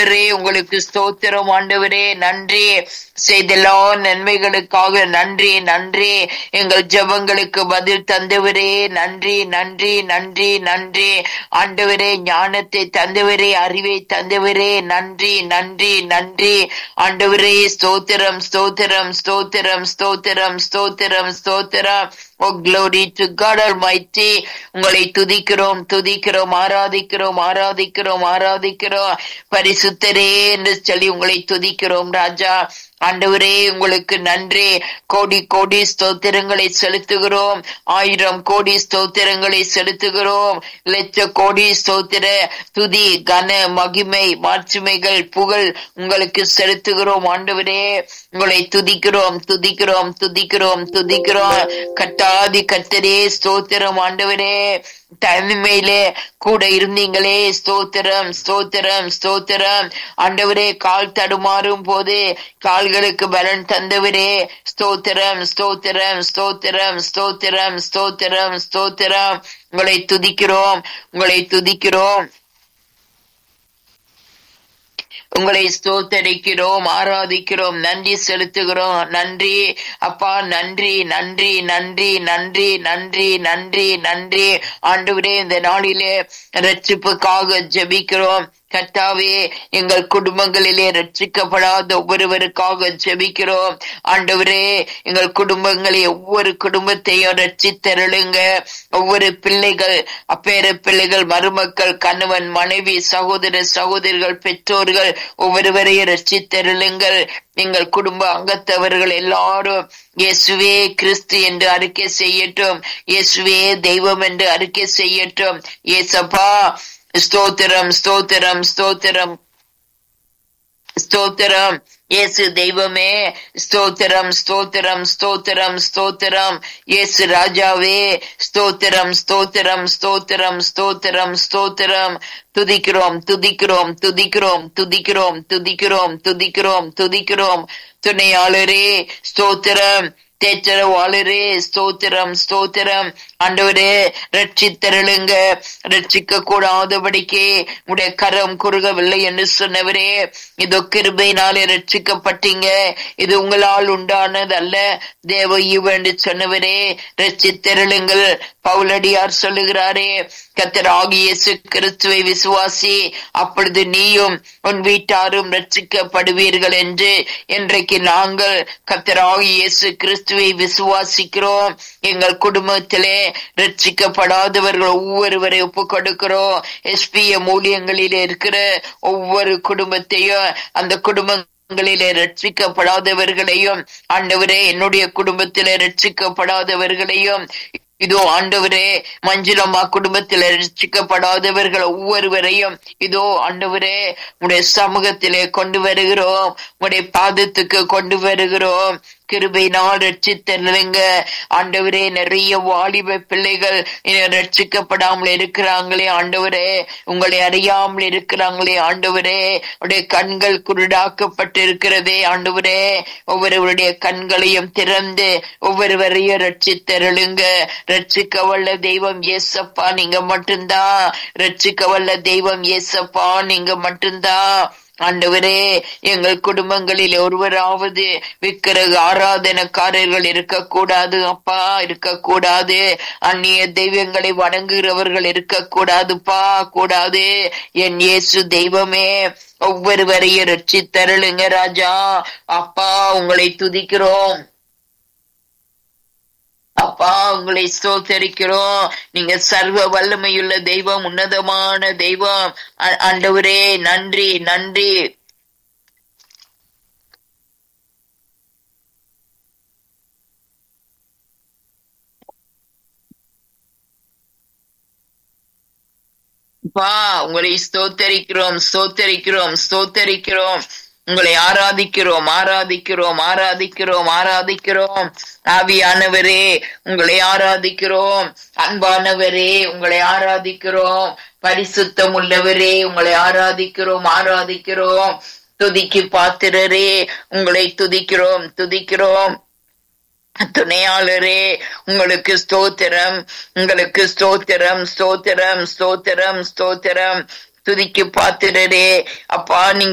ஆண்டவரே உங்களுக்கு ஸ்தோத்திரம் ஆண்டவரே நன்றி செய்தெல்லா நன்மைகளுக்காக நன்றி நன்றி எங்கள் ஜெபங்களுக்கு பதில் தந்தவரே நன்றி நன்றி நன்றி நன்றி ஆண்டவரே ஞானத்தை தந்தவரே அறிவை தந்தவரே நன்றி நன்றி நன்றி ஆண்டவரே ஸ்தோத்திரம் ஸ்தோத்திரம் ஸ்தோத்திரம் ஸ்தோத்திரம் ஸ்தோத்திரம் ஸ்தோத்திரம் ஓ glory to God Almighty உங்களை துதிக்கிறோம் துதிக்கிறோம் ஆராதிக்கிறோம் ஆராதிக்கிறோம் ஆராதிக்கிறோம் பரிசுத்தரே என்று சொல்லி உங்களை துதிக்கிறோம் ராஜா ஆண்டவரே உங்களுக்கு நன்றி கோடி கோடி ஸ்தோத்திரங்களை செலுத்துகிறோம் ஆயிரம் கோடி ஸ்தோத்திரங்களை செலுத்துகிறோம் லட்ச கோடி ஸ்தோத்திர துதி கன மகிமை மாட்சிமைகள் புகழ் உங்களுக்கு செலுத்துகிறோம் ஆண்டவரே உங்களை துதிக்கிறோம் துதிக்கிறோம் துதிக்கிறோம் துதிக்கிறோம் கட்டாதி கத்தரே ஸ்தோத்திரம் ஆண்டவரே தனிமையிலே கூட இருந்தீங்களே ஸ்தோத்திரம் ஸ்தோத்திரம் ஸ்தோத்திரம் ஆண்டவரே கால் தடுமாறும் போது கால்களுக்கு பலன் தந்தவரே ஸ்தோத்திரம் ஸ்தோத்திரம் ஸ்தோத்திரம் ஸ்தோத்திரம் ஸ்தோத்திரம் ஸ்தோத்திரம் உங்களை துதிக்கிறோம் உங்களை துதிக்கிறோம் உங்களை ஸ்தோத்தரிக்கிறோம் ஆராதிக்கிறோம் நன்றி செலுத்துகிறோம் நன்றி அப்பா நன்றி நன்றி நன்றி நன்றி நன்றி நன்றி நன்றி ஆண்டவரே இந்த நாளிலே ரட்சிப்புக்காக ஜெபிக்கிறோம் கர்த்தாவே எங்கள் குடும்பங்களிலே ரட்சிக்கப்படாத ஒவ்வொருவருக்காக ஜெபிக்கிறோம் ஆண்டவரே எங்கள் குடும்பங்களை ஒவ்வொரு குடும்பத்தையும் ரட்சித்தருளுங்க ஒவ்வொரு பிள்ளைகள் அப்பேர பிள்ளைகள் மருமக்கள் கணவன் மனைவி சகோதர சகோதரிகள் பெற்றோர்கள் ஒவ்வொருவரையும் ரட்சித்தருளுங்கள் எங்கள் குடும்ப அங்கத்தவர்கள் எல்லாரும் இயேசுவே கிறிஸ்து என்று அறிக்கை செய்யட்டும் இயேசுவே தெய்வம் என்று அறிக்கை செய்யட்டும் இயேசப்பா ஸ்தோத்திரம் ஸ்தோத்திரம் ஸ்தோத்திரம் ஸ்தோத்திரம் இயேசு தெய்வமே ஸ்தோத்திரம் ஸ்தோத்திரம் ஸ்தோத்திரம் ஸ்தோத்திரம் இயேசு ராஜாவே ஸ்தோத்திரம் ஸ்தோத்திரம் ஸ்தோத்திரம் ஸ்தோத்திரம் ஸ்தோத்திரம் துதிக்கிறோம் துதிக்கிறோம் துதிக்கிறோம் துதிக்கிறோம் துதிக்கிறோம் துதிக்கிறோம் துதிக்கிறோம் துணையாளரே ஸ்தோத்திரம் தேச்சரவாளரே ஸ்தோத்திரம் ஸ்தோத்திரம் ஆண்டவரே ரட்சித்தருளுங்க ரட்சிக்க கூடாதபடிக்கு உடைய கரம் குறுகவில்லை என்று சொன்னவரே இதோ கிருபையினாலே ரட்சிக்கப்பட்டீங்க இது உங்களால் உண்டானது அல்ல தேவ ஈவு என்று சொன்னவரே ரட்சித்தருளுங்கள் பவுலடியார் சொல்லுகிறாரே கத்தராகி இயேசு கிறிஸ்துவை விசுவாசி அப்பொழுது நீயும் உன் வீட்டாரும் ரட்சிக்கப்படுவீர்கள் என்று இன்றைக்கு நாங்கள் கத்தராகி இயேசு கிறிஸ்துவை விசுவாசிக்கிறோம் எங்கள் குடும்பத்திலே ரட்சிக்கப்படாதவர்கள் ஒவ்வொருவரை ஒப்பு கொடுக்கிறோம் எஸ்பிஎம் ஊழியங்களில் இருக்கிற ஒவ்வொரு குடும்பத்தையும் அந்த குடும்ப ங்களிலே ரட்சிக்கப்படாதவர்களையும் ஆண்டவரே என்னுடைய குடும்பத்திலே ரட்சிக்கப்படாதவர்களையும் இதோ ஆண்டவரே மஞ்சுளம்மா குடும்பத்தில் ரட்சிக்கப்படாதவர்கள் ஒவ்வொருவரையும் இதோ ஆண்டவரே உடைய சமூகத்திலே கொண்டு வருகிறோம் உடைய பாதத்துக்கு கொண்டு வருகிறோம் கிருபையினால் ரட்சித்தருங்க ஆண்டவரே நிறைய வாலிப பிள்ளைகள் ரட்சிக்கப்படாமல் இருக்கிறாங்களே ஆண்டவரே உங்களை அறியாமல் இருக்கிறாங்களே ஆண்டவரே உடைய கண்கள் குருடாக்கப்பட்டு இருக்கிறதே ஆண்டவரே ஒவ்வொருவருடைய கண்களையும் திறந்து ஒவ்வொருவரையும் ரட்சித்தருளுங்க ரட்சிக்க வல்ல தெய்வம் ஏசப்பா நீங்க மட்டும்தான் ரட்சிக்க வல்ல தெய்வம் ஏசப்பா நீங்க மட்டும்தான் ஆண்டவரே எங்கள் குடும்பங்களில் ஒருவராவது விக்கிரக ஆராதனக்காரர்கள் இருக்கக்கூடாது அப்பா இருக்கக்கூடாது அந்நிய தெய்வங்களை வணங்குகிறவர்கள் இருக்கக்கூடாதுப்பா கூடாது என் இயேசு தெய்வமே ஒவ்வொருவரையும் ரட்சித்தருளுங்க ராஜா அப்பா உங்களை துதிக்கிறோம் அப்பா உங்களை ஸ்தோத்தரிக்கிறோம் நீங்க சர்வ வல்லமையுள்ள தெய்வம் உன்னதமான தெய்வம் ஆண்டவரே நன்றி நன்றி பா உங்களை ஸ்தோத்தரிக்கிறோம் ஸ்தோத்தரிக்கிறோம் ஸ்தோத்தரிக்கிறோம் உங்களை ஆராதிக்கிறோம் ஆராதிக்கிறோம் ஆராதிக்கிறோம் ஆராதிக்கிறோம் ஆவியானவரே உங்களை ஆராதிக்கிறோம் அன்பானவரே உங்களை ஆராதிக்கிறோம் பரிசுத்தம் உள்ளவரே உங்களை ஆராதிக்கிறோம் ஆராதிக்கிறோம் துதிக்கு பாத்திரரே உங்களை துதிக்கிறோம் துதிக்கிறோம் துணையாளரே உங்களுக்கு ஸ்தோத்திரம் உங்களுக்கு ஸ்தோத்திரம் ஸ்தோத்திரம் ஸ்தோத்திரம் ஸ்தோத்திரம் துதிக்கு பாத்திரரே அப்பா நீங்க